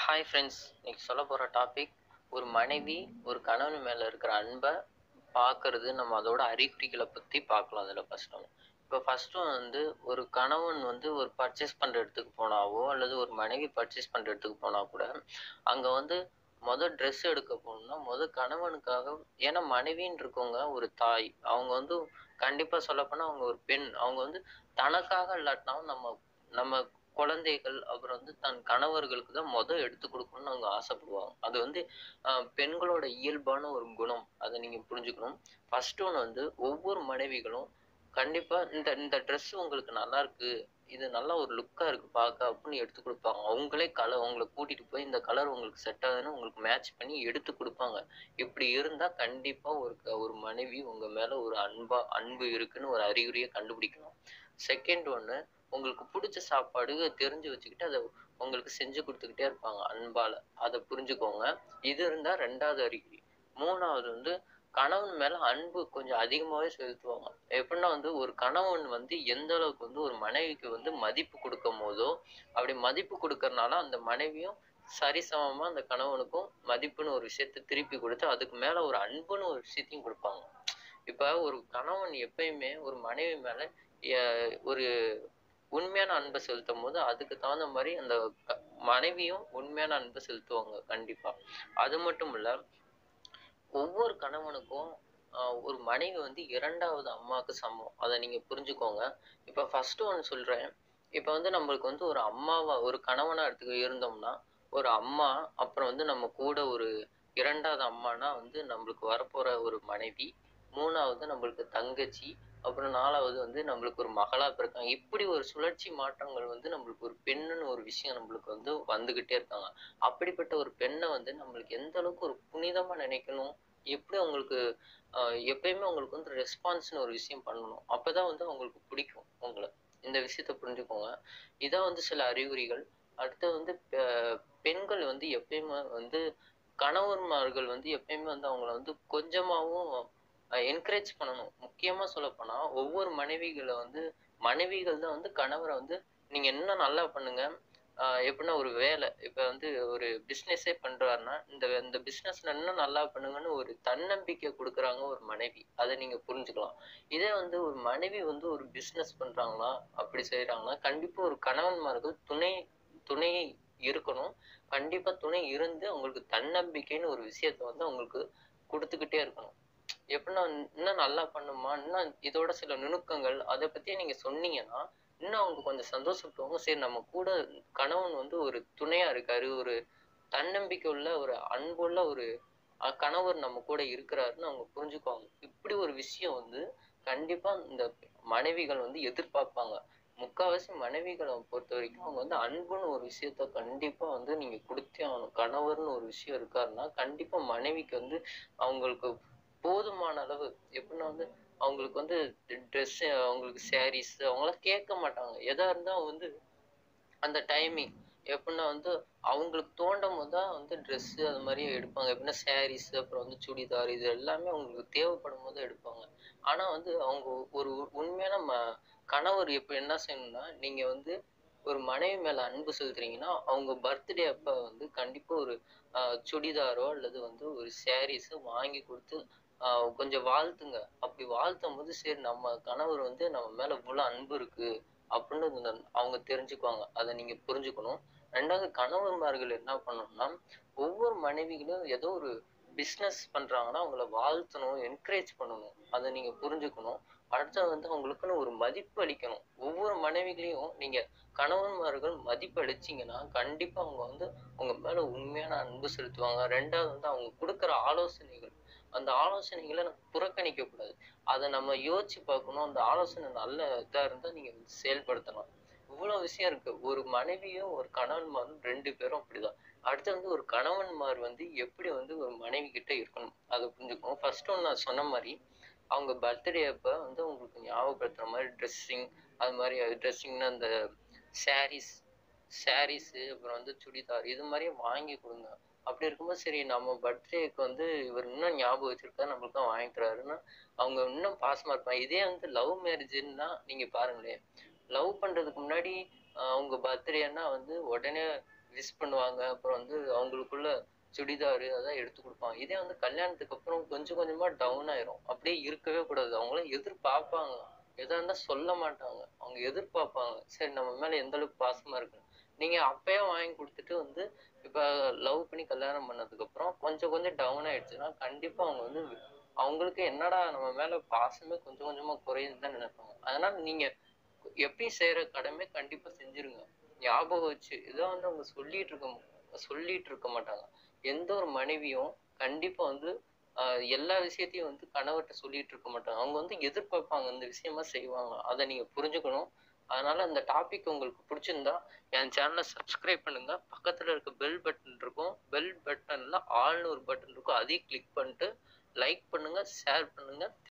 hi friends இன்னைக்கு சொல்ல போகிற டாபிக் ஒரு மனைவி ஒரு கணவன் மேலே இருக்கிற அன்பை பார்க்கறது நம்ம அதோட அறிகுறிகளை பற்றி பார்க்கலாம் அதில் ஃபஸ்ட் ஒன்று இப்போ ஃபஸ்ட்டு வந்து ஒரு கணவன் வந்து ஒரு பர்ச்சேஸ் பண்ணுற இடத்துக்கு போனாவோ அல்லது ஒரு மனைவி பர்ச்சேஸ் பண்ணுற இடத்துக்கு போனால் கூட அங்கே வந்து மொதல் ட்ரெஸ் எடுக்க போகணும்னா மொதல் கணவனுக்காக ஏன்னா மனைவின்னு இருக்கவங்க ஒரு தாய் அவங்க வந்து கண்டிப்பாக சொல்லப்போனால் அவங்க ஒரு பெண் அவங்க வந்து தனக்காக இல்லாட்டினாலும் நம்ம நம்ம குழந்தைகள் அப்புறம் வந்து தன் கணவர்களுக்கு தான் மொதல் எடுத்து கொடுக்கணும்னு அவங்க ஆசைப்படுவாங்க அது வந்து ஆஹ் பெண்களோட இயல்பான ஒரு குணம் அதை நீங்கள் புரிஞ்சுக்கணும் ஃபர்ஸ்ட் ஒன்று வந்து ஒவ்வொரு மனைவிகளும் கண்டிப்பாக இந்த இந்த ட்ரெஸ் உங்களுக்கு நல்லா இருக்கு இது நல்லா ஒரு லுக்காக இருக்கு பார்க்க அப்படின்னு எடுத்து கொடுப்பாங்க அவங்களே கலர் உங்களை கூட்டிட்டு போய் இந்த கலர் உங்களுக்கு செட் ஆகுதுன்னு உங்களுக்கு மேட்ச் பண்ணி எடுத்து கொடுப்பாங்க இப்படி இருந்தால் கண்டிப்பாக ஒரு க- ஒரு மனைவி உங்கள் மேலே ஒரு அன்பா அன்பு இருக்குன்னு ஒரு அறிகுறியை கண்டுபிடிக்கணும் செகண்ட் ஒன்று உங்களுக்கு பிடிச்ச சாப்பாடு தெரிஞ்சு வச்சுக்கிட்டு அதை உங்களுக்கு செஞ்சு கொடுத்துக்கிட்டே இருப்பாங்க அன்பால அதை புரிஞ்சுக்கோங்க இது இருந்தால் ரெண்டாவது அறிகுறி மூணாவது வந்து கணவன் மேல அன்பு கொஞ்சம் அதிகமாகவே செலுத்துவாங்க எப்படின்னா வந்து ஒரு கணவன் வந்து எந்த அளவுக்கு வந்து ஒரு மனைவிக்கு வந்து மதிப்பு கொடுக்கும் போதோ அப்படி மதிப்பு கொடுக்கறனால அந்த மனைவியும் சரிசமமா அந்த கணவனுக்கும் மதிப்புன்னு ஒரு விஷயத்த திருப்பி கொடுத்து அதுக்கு மேல ஒரு அன்புன்னு ஒரு விஷயத்தையும் கொடுப்பாங்க இப்ப ஒரு கணவன் எப்பயுமே ஒரு மனைவி மேல எ- ஒரு உண்மையான அன்பை செலுத்தும் போது அதுக்கு தகுந்த மாதிரி அந்த க- மனைவியும் உண்மையான அன்பை செலுத்துவாங்க கண்டிப்பா அது மட்டும் இல்ல ஒவ்வொரு கணவனுக்கும் ஆஹ், ஒரு மனைவி வந்து இரண்டாவது அம்மாவுக்கு சமம் அதை நீங்க புரிஞ்சுக்கோங்க இப்ப ஃபர்ஸ்ட் ஒன்று சொல்றேன் இப்ப வந்து நம்மளுக்கு வந்து ஒரு அம்மாவா ஒரு கணவனா எடுத்துக்க இருந்தோம்னா ஒரு அம்மா அப்புறம் வந்து நம்ம கூட ஒரு இரண்டாவது அம்மானா வந்து நம்மளுக்கு வரப்போற ஒரு மனைவி மூணாவது நம்மளுக்கு தங்கச்சி அப்புறம் நாலாவது வந்து நம்மளுக்கு ஒரு மகளா பிறக்காங்க இப்படி ஒரு சுழற்சி மாற்றங்கள் வந்து நம்மளுக்கு ஒரு பெண்ணுன்னு ஒரு விஷயம் நம்மளுக்கு வந்து வந்துகிட்டே இருக்காங்க அப்படிப்பட்ட ஒரு பெண்ணை வந்து நம்மளுக்கு எந்த அளவுக்கு ஒரு புனிதமா நினைக்கணும் எப்படி அவங்களுக்கு ஆஹ் எப்பயுமே அவங்களுக்கு வந்து ரெஸ்பான்ஸ்னு ஒரு விஷயம் பண்ணணும் அப்பதான் வந்து அவங்களுக்கு பிடிக்கும் உங்களை இந்த விஷயத்த புரிஞ்சுக்கோங்க இதான் வந்து சில அறிகுறிகள் அடுத்து வந்து பெ- பெண்கள் வந்து எப்பயுமே வந்து கணவன்மார்கள் வந்து எப்பயுமே வந்து அவங்கள வந்து கொஞ்சமாவும் என்கரேஜ் பண்ணணும் முக்கியமா சொல்லப் போனா ஒவ்வொரு மனைவிகளை வந்து மனைவிகள் தான் வந்து கணவரை வந்து நீங்க இன்னும் நல்லா பண்ணுங்க ஆஹ் எப்படின்னா ஒரு வேலை இப்ப வந்து ஒரு பிசினஸே பண்றாருன்னா இந்த இந்த பிசினஸ்ல இன்னும் நல்லா பண்ணுங்கன்னு ஒரு தன்னம்பிக்கை கொடுக்குறாங்க ஒரு மனைவி அதை நீங்க புரிஞ்சுக்கலாம் இதே வந்து ஒரு மனைவி வந்து ஒரு பிசினஸ் பண்றாங்களா அப்படி செய்யறாங்கன்னா கண்டிப்பா ஒரு கணவன்மார்கள் துணை துணை இருக்கணும் கண்டிப்பா துணை இருந்து அவங்களுக்கு தன்னம்பிக்கைன்னு ஒரு விஷயத்த வந்து அவங்களுக்கு கொடுத்துக்கிட்டே இருக்கணும் எப்படின்னா இன்னும் நல்லா பண்ணுமா இன்னும் இதோட சில நுணுக்கங்கள் அதை பத்தி நீங்க சொன்னீங்கன்னா இன்னும் அவங்க கொஞ்சம் சந்தோஷப்படுவாங்க சரி நம்ம கூட கணவன் வந்து ஒரு துணையா இருக்காரு ஒரு தன்னம்பிக்கை உள்ள ஒரு அன்புள்ள ஒரு அஹ், கணவர் நம்ம கூட இருக்கிறாருன்னு அவங்க புரிஞ்சுக்குவாங்க இப்படி ஒரு விஷயம் வந்து கண்டிப்பா இந்த மனைவிகள் வந்து எதிர்பார்ப்பாங்க முக்காவாசி மனைவிகளை பொறுத்த வரைக்கும் அவங்க வந்து அன்புன்னு ஒரு விஷயத்த கண்டிப்பா வந்து நீங்க கொடுத்தே ஆகணும் கணவர்னு ஒரு விஷயம் இருக்காருன்னா கண்டிப்பா மனைவிக்கு வந்து அவங்களுக்கு போதுமான அளவு எப்படின்னா வந்து அவங்களுக்கு வந்து ட்ரெஸ் அவங்களுக்கு சாரீஸ் அவங்களாம் கேட்க மாட்டாங்க எதா இருந்தா வந்து அந்த டைமிங் எப்படின்னா வந்து அவங்களுக்கு தோண்டும் போது தான் வந்து ட்ரெஸ் அது மாதிரி எடுப்பாங்க எப்படின்னா சாரீஸ் அப்புறம் வந்து சுடிதார் இது எல்லாமே அவங்களுக்கு தேவைப்படும் போது எடுப்பாங்க ஆனா வந்து அவங்க ஒரு உண்மையான ம கணவர் இப்போ என்ன செய்யணும்னா நீங்க வந்து ஒரு மனைவி மேல அன்பு செலுத்துறீங்கன்னா அவங்க பர்த்டே அப்ப வந்து கண்டிப்பா ஒரு ஆஹ், சுடிதாரோ அல்லது வந்து ஒரு சாரீஸ் வாங்கி கொடுத்து ஆஹ், கொஞ்சம் வாழ்த்துங்க அப்படி வாழ்த்தும் போது சரி நம்ம கணவர் வந்து நம்ம மேல இவ்வளவு அன்பு இருக்கு அப்படின்னு இந்த- அவங்க தெரிஞ்சுக்குவாங்க அதை நீங்க புரிஞ்சுக்கணும் ரெண்டாவது கணவன்மார்கள் என்ன பண்ணணும்னா ஒவ்வொரு மனைவிகளும் ஏதோ ஒரு பிஸ்னஸ் பண்றாங்கன்னா அவங்கள வாழ்த்தணும் என்கரேஜ் பண்ணணும் அதை நீங்க புரிஞ்சுக்கணும் அடுத்தது வந்து அவங்களுக்குன்னு ஒரு மதிப்பு அளிக்கணும் ஒவ்வொரு மனைவிகளையும் நீங்க கணவன்மார்கள் மதிப்பு அளிச்சீங்கன்னா கண்டிப்பா அவங்க வந்து உங்க மேல உண்மையான அன்பு செலுத்துவாங்க ரெண்டாவது வந்து அவங்க கொடுக்குற ஆலோசனைகள் அந்த ஆலோசனைகளை நம்ம புறக்கணிக்க கூடாது அதை நம்ம யோசிச்சு பார்க்கணும் அந்த ஆலோசனை நல்ல இதா இருந்தா நீங்க வந்து செயல்படுத்தலாம் இவ்வளவு விஷயம் இருக்கு ஒரு மனைவியும் ஒரு கணவன்மாரும் ரெண்டு பேரும் அப்படிதான் அடுத்து வந்து ஒரு கணவன்மார் வந்து எப்படி வந்து ஒரு மனைவி கிட்ட இருக்கணும் அதை புரிஞ்சுக்கணும் ஃபர்ஸ்ட் ஒன்று நான் சொன்ன மாதிரி அவங்க பர்த்டே அப்ப வந்து உங்களுக்கு ஞாபகப்படுத்துற மாதிரி ட்ரெஸ்ஸிங் அது மாதிரி ட்ரெஸ்ஸிங்னா அந்த சாரீஸ் சாரீஸு அப்புறம் வந்து சுடிதார் இது மாதிரியே வாங்கி கொடுங்க அப்படி இருக்கும்போது சரி நம்ம பர்த்டேக்கு வந்து இவர் இன்னும் ஞாபகம் வச்சிருக்காரு நம்மளுக்கு தான் வாங்கி தராருன்னா அவங்க இன்னும் பாசமா இருப்பாங்க இதே வந்து லவ் மேரேஜ்னா நீங்க பாருங்களேன் லவ் பண்றதுக்கு முன்னாடி ஆஹ் அவங்க பர்த்டேன்னா வந்து உடனே விஷ் பண்ணுவாங்க அப்புறம் வந்து அவங்களுக்குள்ள சுடிதாரு அதான் எடுத்து கொடுப்பாங்க இதே வந்து கல்யாணத்துக்கு அப்புறம் கொஞ்சம் கொஞ்சமா டவுன் ஆயிரும் அப்படியே இருக்கவே கூடாது அவங்களும் எதிர்பார்ப்பாங்க எதா இருந்தா சொல்ல மாட்டாங்க அவங்க எதிர்பார்ப்பாங்க சரி நம்ம மேல எந்த அளவுக்கு பாசமா இருக்கு நீங்க அப்பயே வாங்கி கொடுத்துட்டு வந்து இப்ப லவ் பண்ணி கல்யாணம் பண்ணதுக்கு அப்புறம் கொஞ்சம் கொஞ்சம் டவுன் ஆயிடுச்சுன்னா கண்டிப்பா அவங்க வந்து அவங்களுக்கு என்னடா நம்ம மேல பாசமே கொஞ்சம் கொஞ்சமா குறையுதுன்னு தான் நினைப்பாங்க அதனால நீங்க எப்பயும் செய்யற கடமை கண்டிப்பா செஞ்சிருங்க ஞாபகம் வச்சு இதை வந்து அவங்க சொல்லிட்டு இருக்க சொல்லிட்டு இருக்க மாட்டாங்க எந்த ஒரு மனைவியும் கண்டிப்பா வந்து ஆஹ் எல்லா விஷயத்தையும் வந்து கணவர்கிட்ட சொல்லிட்டு இருக்க மாட்டாங்க அவங்க வந்து எதிர்பார்ப்பாங்க இந்த விஷயமா செய்வாங்க அதை நீங்க புரிஞ்சுக்கணும் அதனால இந்த டாபிக் உங்களுக்கு பிடிச்சிருந்தா என் சேனலை சப்ஸ்கிரைப் பண்ணுங்க பக்கத்துல இருக்க பெல் பட்டன் இருக்கும் பெல் பட்டன்ல ஆல்னு ஒரு பட்டன் இருக்கும் அதையும் கிளிக் பண்ணிட்டு லைக் பண்ணுங்க ஷேர் பண்ணுங்க